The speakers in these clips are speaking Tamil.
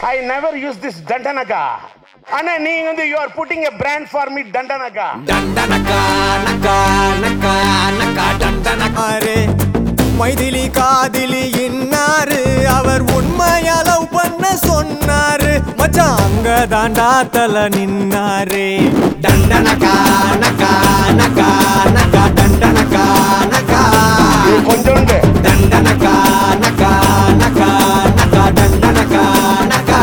ஐ நெவர் யூஸ் திஸ் தண்டனகா அண்ணா நீங்க வந்து you are putting a brand for me தண்டனகா டண்டனக்கா நக்கா நக்கா நக்கா டண்டனக்கா ஆறு மைதிலி காதிலி இன்னாரு அவர் உண்மையா லவ் பண்ண சொன்னாரு மச்சான் அங்க தாண்டா தல நின்னாரு டண்டனக்கா நக்கா நக்கா நக்கா டண்டனக்கா நக்கா இது கொஞ்சோண்டு டண்டனக்கா நக்கா நக்கா நக்கா டண்டனக்கா நக்கா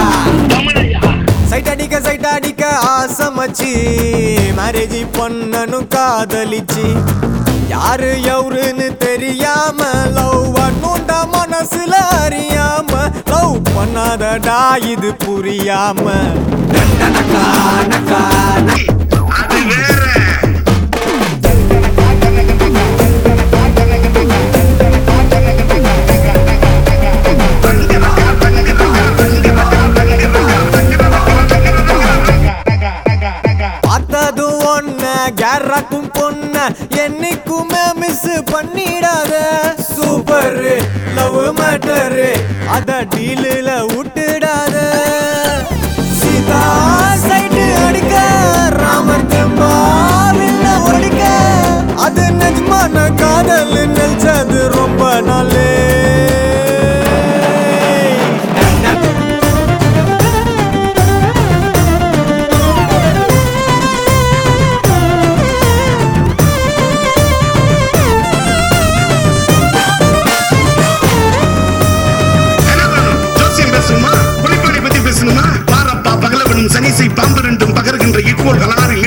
சைட் அடிக்க சைட் அடிக்க ஆசமச்சு மேரேஜ் பண்ணனும் காதலிச்சு யாரு எவருன்னு தெரியாம லவ் பண்ணுண்டா மனசுல அறியாம லவ் பண்ணாதடா இது புரியாம டண்டனக்கா நக்கா அது வேற பார்த்ததும் ஒன்ன கேரக்கும் பொண்ண என்னைக்குமே மிஸ் பண்ணிடாத சூப்பர் லவ் மேட்டர் அத டீலில் விட்டுடாத சீதா சைடு அடிக்க ராமர் தெம்பாவில் ஒடிக்க அது நிஜமான காதல் நினைச்சது ரொம்ப நாளே என்ன வேணும் ஜோசியம் பேசணுமா புலிப்பாடி பத்தி பேசணுமா பாரப்பா பகலவனும் சனிசை பாம்பு ரெண்டும் பகர்கின்ற இக்கோள் கலாரில்